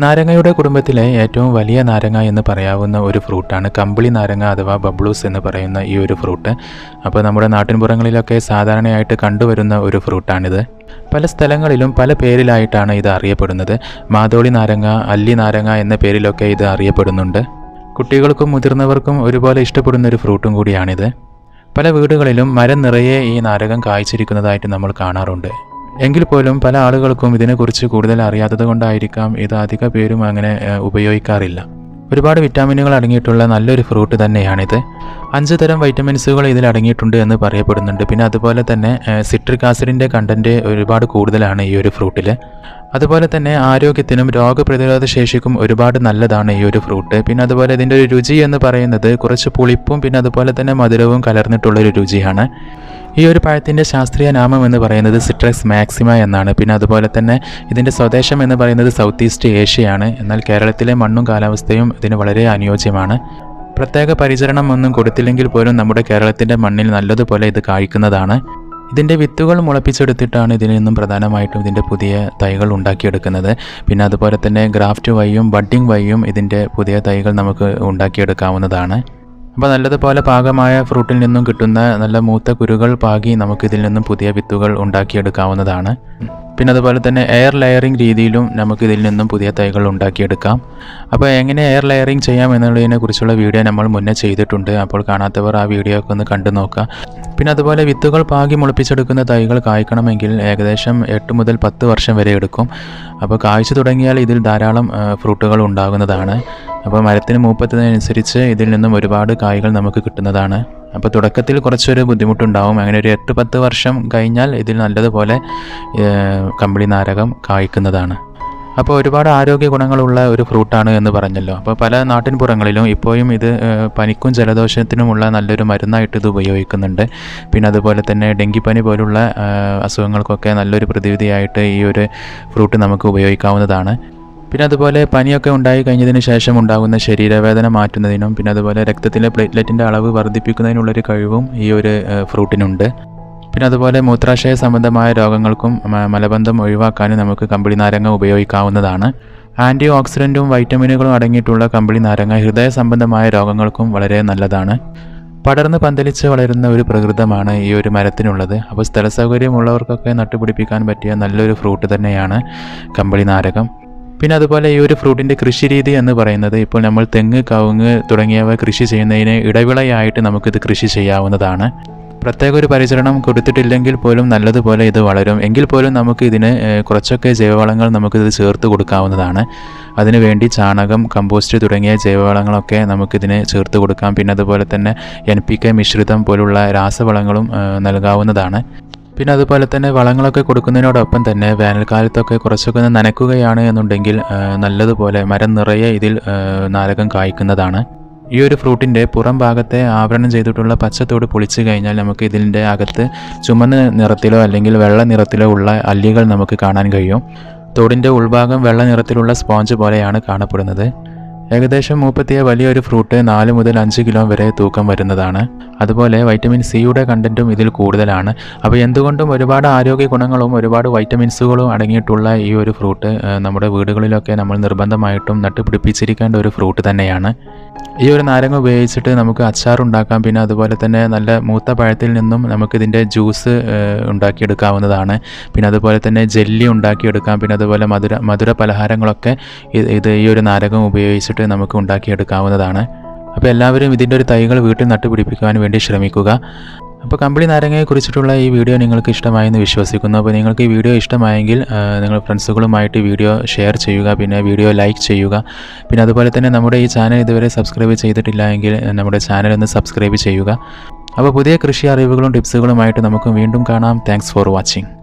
നാരങ്ങയുടെ കുടുംബത്തിലെ ഏറ്റവും വലിയ നാരങ്ങ എന്ന് പറയാവുന്ന ഒരു ഫ്രൂട്ടാണ് കമ്പിളി നാരങ്ങ അഥവാ ബബ്ലൂസ് എന്ന് പറയുന്ന ഈ ഒരു ഫ്രൂട്ട് അപ്പോൾ നമ്മുടെ നാട്ടിൻപുറങ്ങളിലൊക്കെ സാധാരണയായിട്ട് കണ്ടുവരുന്ന ഒരു ഫ്രൂട്ടാണിത് പല സ്ഥലങ്ങളിലും പല പേരിലായിട്ടാണ് ഇത് അറിയപ്പെടുന്നത് മാതോളി നാരങ്ങ അല്ലി നാരങ്ങ എന്ന പേരിലൊക്കെ ഇത് അറിയപ്പെടുന്നുണ്ട് കുട്ടികൾക്കും മുതിർന്നവർക്കും ഒരുപോലെ ഇഷ്ടപ്പെടുന്ന ഒരു ഫ്രൂട്ടും കൂടിയാണിത് പല വീടുകളിലും മരം നിറയെ ഈ നാരകം കായ്ച്ചിരിക്കുന്നതായിട്ട് നമ്മൾ കാണാറുണ്ട് എങ്കിൽ പോലും പല ആളുകൾക്കും ഇതിനെക്കുറിച്ച് കൂടുതൽ അറിയാത്തത് കൊണ്ടായിരിക്കാം ഇത് അധിക പേരും അങ്ങനെ ഏഹ്, ഉപയോഗിക്കാറില്ല ഒരുപാട് വിറ്റാമിനുകൾ അടങ്ങിയിട്ടുള്ള നല്ലൊരു ഫ്രൂട്ട് തന്നെയാണിത് അഞ്ച് തരം വൈറ്റമിൻസുകൾ ഇതിൽ അടങ്ങിയിട്ടുണ്ട് എന്ന് പറയപ്പെടുന്നുണ്ട് പിന്നെ അതുപോലെ തന്നെ സിട്രിക് ആസിഡിൻ്റെ കണ്ടൻറ്റ് ഒരുപാട് കൂടുതലാണ് ഈ ഒരു ഫ്രൂട്ടിൽ അതുപോലെ തന്നെ ആരോഗ്യത്തിനും രോഗപ്രതിരോധ ശേഷിക്കും ഒരുപാട് നല്ലതാണ് ഈ ഒരു ഫ്രൂട്ട് പിന്നെ അതുപോലെ ഇതിൻ്റെ ഒരു രുചി എന്ന് പറയുന്നത് കുറച്ച് പുളിപ്പും പിന്നെ അതുപോലെ തന്നെ മധുരവും കലർന്നിട്ടുള്ളൊരു രുചിയാണ് ഈ ഒരു പഴത്തിൻ്റെ ശാസ്ത്രീയ നാമം എന്ന് പറയുന്നത് സിട്രസ് മാക്സിമ എന്നാണ് പിന്നെ അതുപോലെ തന്നെ ഇതിൻ്റെ സ്വദേശം എന്ന് പറയുന്നത് സൗത്ത് ഈസ്റ്റ് ഏഷ്യയാണ് എന്നാൽ കേരളത്തിലെ മണ്ണും കാലാവസ്ഥയും ഇതിന് വളരെ അനുയോജ്യമാണ് പ്രത്യേക പരിചരണം ഒന്നും കൊടുത്തില്ലെങ്കിൽ പോലും നമ്മുടെ കേരളത്തിൻ്റെ മണ്ണിൽ നല്ലതുപോലെ ഇത് കായ്ക്കുന്നതാണ് ഇതിൻ്റെ വിത്തുകൾ മുളപ്പിച്ചെടുത്തിട്ടാണ് ഇതിൽ നിന്നും പ്രധാനമായിട്ടും ഇതിൻ്റെ പുതിയ തൈകൾ ഉണ്ടാക്കിയെടുക്കുന്നത് പിന്നെ അതുപോലെ തന്നെ ഗ്രാഫ്റ്റ് വഴിയും ബഡ്ഡിംഗ് വഴിയും ഇതിൻ്റെ പുതിയ തൈകൾ നമുക്ക് ഉണ്ടാക്കിയെടുക്കാവുന്നതാണ് അപ്പോൾ നല്ലതുപോലെ പാകമായ ഫ്രൂട്ടിൽ നിന്നും കിട്ടുന്ന നല്ല മൂത്ത കുരുകൾ പാകി നമുക്ക് ഇതിൽ നിന്നും പുതിയ വിത്തുകൾ ഉണ്ടാക്കിയെടുക്കാവുന്നതാണ് പിന്നെ അതുപോലെ തന്നെ എയർ ലെയറിംഗ് രീതിയിലും നമുക്ക് ഇതിൽ നിന്നും പുതിയ തൈകൾ ഉണ്ടാക്കിയെടുക്കാം അപ്പോൾ എങ്ങനെ എയർ ലെയറിംഗ് ചെയ്യാം എന്നുള്ളതിനെ കുറിച്ചുള്ള വീഡിയോ നമ്മൾ മുന്നേ ചെയ്തിട്ടുണ്ട് അപ്പോൾ കാണാത്തവർ ആ വീഡിയോ ഒക്കെ ഒന്ന് കണ്ടു നോക്കുക പിന്നെ അതുപോലെ വിത്തുകൾ പാകി മുളപ്പിച്ചെടുക്കുന്ന തൈകൾ കായ്ക്കണമെങ്കിൽ ഏകദേശം എട്ട് മുതൽ പത്ത് വർഷം വരെ എടുക്കും അപ്പോൾ കായ്ച്ചു തുടങ്ങിയാൽ ഇതിൽ ധാരാളം ആ, ഫ്രൂട്ടുകൾ ഉണ്ടാകുന്നതാണ് അപ്പോൾ മരത്തിന് മൂപ്പത്തിനനുസരിച്ച് ഇതിൽ നിന്നും ഒരുപാട് കായ്കൾ നമുക്ക് കിട്ടുന്നതാണ് അപ്പോൾ തുടക്കത്തിൽ കുറച്ചൊരു ബുദ്ധിമുട്ടുണ്ടാവും അങ്ങനെ ഒരു എട്ട് പത്ത് വർഷം കഴിഞ്ഞാൽ ഇതിൽ നല്ലതുപോലെ ഏഹ്, കമ്പിളി നാരകം കായ്ക്കുന്നതാണ് അപ്പോൾ ഒരുപാട് ആരോഗ്യ ഗുണങ്ങളുള്ള ഒരു ഫ്രൂട്ടാണ് എന്ന് പറഞ്ഞല്ലോ അപ്പോൾ പല നാട്ടിൻപുറങ്ങളിലും ഇപ്പോഴും ഇത് ഏഹ്, പനിക്കും ജലദോഷത്തിനുമുള്ള നല്ലൊരു മരുന്നായിട്ട് ഇത് ഉപയോഗിക്കുന്നുണ്ട് പിന്നെ അതുപോലെ തന്നെ ഡെങ്കിപ്പനി പോലുള്ള ഏഹ്, അസുഖങ്ങൾക്കൊക്കെ നല്ലൊരു പ്രതിവിധിയായിട്ട് ഈ ഒരു ഫ്രൂട്ട് നമുക്ക് ഉപയോഗിക്കാവുന്നതാണ് പിന്നെ അതുപോലെ പനിയൊക്കെ ഉണ്ടായി കഴിഞ്ഞതിന് ശേഷം ഉണ്ടാകുന്ന ശരീരവേദന മാറ്റുന്നതിനും പിന്നെ അതുപോലെ രക്തത്തിലെ പ്ലേറ്റ്ലെറ്റിൻ്റെ അളവ് വർദ്ധിപ്പിക്കുന്നതിനുള്ളൊരു കഴിവും ഈ ഒരു ഏഹ്, ഫ്രൂട്ടിനുണ്ട് പിന്നെ അതുപോലെ മൂത്രാശയ സംബന്ധമായ രോഗങ്ങൾക്കും മ- മലബന്ധം ഒഴിവാക്കാനും നമുക്ക് കമ്പിളി നാരങ്ങ ഉപയോഗിക്കാവുന്നതാണ് ആൻറ്റി ഓക്സിഡൻറ്റും വൈറ്റമിനുകളും അടങ്ങിയിട്ടുള്ള കമ്പിളി നാരങ്ങ ഹൃദയ സംബന്ധമായ രോഗങ്ങൾക്കും വളരെ നല്ലതാണ് പടർന്ന് പന്തലിച്ച് വളരുന്ന ഒരു പ്രകൃതമാണ് ഈ ഒരു മരത്തിനുള്ളത് അപ്പോൾ സ്ഥല സൗകര്യമുള്ളവർക്കൊക്കെ നട്ടുപിടിപ്പിക്കാൻ പറ്റിയ നല്ലൊരു ഫ്രൂട്ട് തന്നെയാണ് കമ്പിളി നാരകം പിന്നെ അതുപോലെ ഈ ഒരു ഫ്രൂട്ടിൻ്റെ കൃഷി രീതി എന്ന് പറയുന്നത് ഇപ്പോൾ നമ്മൾ തെങ്ങ് കവുങ്ങ് തുടങ്ങിയവ കൃഷി ചെയ്യുന്നതിന് ഇടവിളയായിട്ട് നമുക്കിത് കൃഷി ചെയ്യാവുന്നതാണ് പ്രത്യേക ഒരു പരിചരണം കൊടുത്തിട്ടില്ലെങ്കിൽ പോലും നല്ലതുപോലെ ഇത് വളരും എങ്കിൽ പോലും നമുക്ക് ഇതിന് ഏഹ്, കുറച്ചൊക്കെ ജൈവവളങ്ങൾ നമുക്കിത് ചേർത്ത് കൊടുക്കാവുന്നതാണ് അതിനുവേണ്ടി ചാണകം കമ്പോസ്റ്റ് തുടങ്ങിയ ജൈവവളങ്ങളൊക്കെ നമുക്കിതിന് ചേർത്ത് കൊടുക്കാം പിന്നെ അതുപോലെ തന്നെ എൻ പി കെ മിശ്രിതം പോലുള്ള രാസവളങ്ങളും ഏഹ്, നൽകാവുന്നതാണ് പിന്നെ അതുപോലെ തന്നെ വളങ്ങളൊക്കെ കൊടുക്കുന്നതിനോടൊപ്പം തന്നെ വേനൽക്കാലത്തൊക്കെ കുറച്ചൊക്കെ ഒന്ന് നനയ്ക്കുകയാണ് എന്നുണ്ടെങ്കിൽ ആ, നല്ലതുപോലെ മരം നിറയെ ഇതിൽ ആ, നാരകം കായ്ക്കുന്നതാണ് ഈ ഒരു ഫ്രൂട്ടിൻ്റെ പുറം ഭാഗത്തെ ആവരണം ചെയ്തിട്ടുള്ള പച്ചത്തോട് പൊളിച്ചു കഴിഞ്ഞാൽ നമുക്ക് ഇതിൻ്റെ അകത്ത് ചുമന്ന നിറത്തിലോ അല്ലെങ്കിൽ വെള്ള നിറത്തിലോ ഉള്ള അല്ലികൾ നമുക്ക് കാണാൻ കഴിയും തോടിൻ്റെ ഉൾഭാഗം വെള്ള നിറത്തിലുള്ള സ്പോഞ്ച് പോലെയാണ് കാണപ്പെടുന്നത് ഏകദേശം മൂപ്പത്തിയ വലിയൊരു ഫ്രൂട്ട് നാല് മുതൽ അഞ്ച് കിലോ വരെ തൂക്കം വരുന്നതാണ് അതുപോലെ വൈറ്റമിൻ സിയുടെ കണ്ടൻറ്റും ഇതിൽ കൂടുതലാണ് അപ്പോൾ എന്തുകൊണ്ടും ഒരുപാട് ആരോഗ്യ ഗുണങ്ങളും ഒരുപാട് വൈറ്റമിൻസുകളും അടങ്ങിയിട്ടുള്ള ഈ ഒരു ഫ്രൂട്ട് ആ, നമ്മുടെ വീടുകളിലൊക്കെ നമ്മൾ നിർബന്ധമായിട്ടും നട്ടുപിടിപ്പിച്ചിരിക്കേണ്ട ഒരു ഫ്രൂട്ട് തന്നെയാണ് ഈ ഒരു നാരങ്ങ ഉപയോഗിച്ചിട്ട് നമുക്ക് അച്ചാർ ഉണ്ടാക്കാം പിന്നെ അതുപോലെ തന്നെ നല്ല മൂത്ത പഴത്തിൽ നിന്നും നമുക്കിതിൻ്റെ ജ്യൂസ് ഏഹ്, ഉണ്ടാക്കിയെടുക്കാവുന്നതാണ് പിന്നെ അതുപോലെ തന്നെ ജെല്ലി ഉണ്ടാക്കിയെടുക്കാം പിന്നെ അതുപോലെ മധുര മധുര പലഹാരങ്ങളൊക്കെ ഇ- ഇത് ഈ ഒരു നാരകം ഉപയോഗിച്ചിട്ട് നമുക്ക് ഉണ്ടാക്കിയെടുക്കാവുന്നതാണ് അപ്പോൾ എല്ലാവരും ഇതിൻ്റെ ഒരു തൈകൾ വീട്ടിൽ നട്ടുപിടിപ്പിക്കുവാൻ വേണ്ടി ശ്രമിക്കുക അപ്പോൾ കമ്പിളി നാരങ്ങയെ കുറിച്ചിട്ടുള്ള ഈ വീഡിയോ നിങ്ങൾക്ക് ഇഷ്ടമായെന്ന് വിശ്വസിക്കുന്നു അപ്പോൾ നിങ്ങൾക്ക് ഈ വീഡിയോ ഇഷ്ടമായെങ്കിൽ ആ, നിങ്ങൾ ഫ്രണ്ട്സുകളുമായിട്ട് വീഡിയോ ഷെയർ ചെയ്യുക പിന്നെ വീഡിയോ ലൈക്ക് ചെയ്യുക പിന്നെ അതുപോലെ തന്നെ നമ്മുടെ ഈ ചാനൽ ഇതുവരെ സബ്സ്ക്രൈബ് ചെയ്തിട്ടില്ല എങ്കിൽ നമ്മുടെ ചാനൽ ഒന്ന് സബ്സ്ക്രൈബ് ചെയ്യുക അപ്പോൾ പുതിയ കൃഷി അറിവുകളും ടിപ്സുകളുമായിട്ട് നമുക്ക് വീണ്ടും കാണാം താങ്ക്സ് ഫോർ വാച്ചിങ്